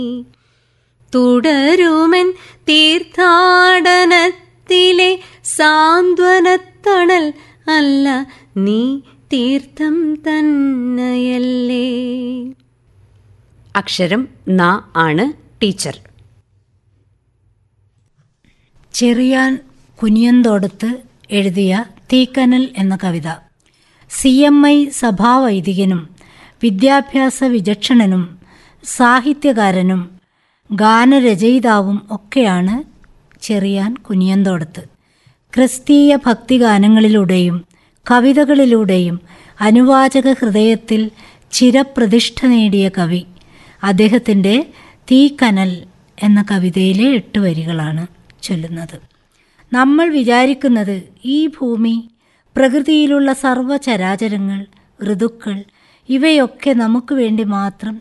തുടരുമൻ തീർത്ഥാടനത്തിലെ സാന്ത്വനത്തണൽ അല്ല നീ തീർത്ഥം തന്നയല്ലേ അക്ഷരം ന ആണ് ടീച്ചർ ചെറിയാൻ കുനിയന്തോടത്ത് എഴുതിയ തീക്കനൽ എന്ന കവിത സി എം ഐ സഭാവൈദികനും വിദ്യാഭ്യാസ വിചക്ഷണനും സാഹിത്യകാരനും ഗാനരചയിതാവും ഒക്കെയാണ് ചെറിയാൻ കുനിയന്തോടത്ത് ക്രിസ്തീയ ഭക്തിഗാനങ്ങളിലൂടെയും കവിതകളിലൂടെയും അനുവാചക ഹൃദയത്തിൽ ചിരപ്രതിഷ്ഠ നേടിയ കവി അദ്ദേഹത്തിൻ്റെ തീക്കനൽ എന്ന കവിതയിലെ എട്ട് വരികളാണ് ചൊല്ലുന്നത് നമ്മൾ വിചാരിക്കുന്നത് ഈ ഭൂമി പ്രകൃതിയിലുള്ള സർവ്വചരാചരങ്ങൾ ഋതുക്കൾ ഇവയൊക്കെ നമുക്ക് വേണ്ടി മാത്രം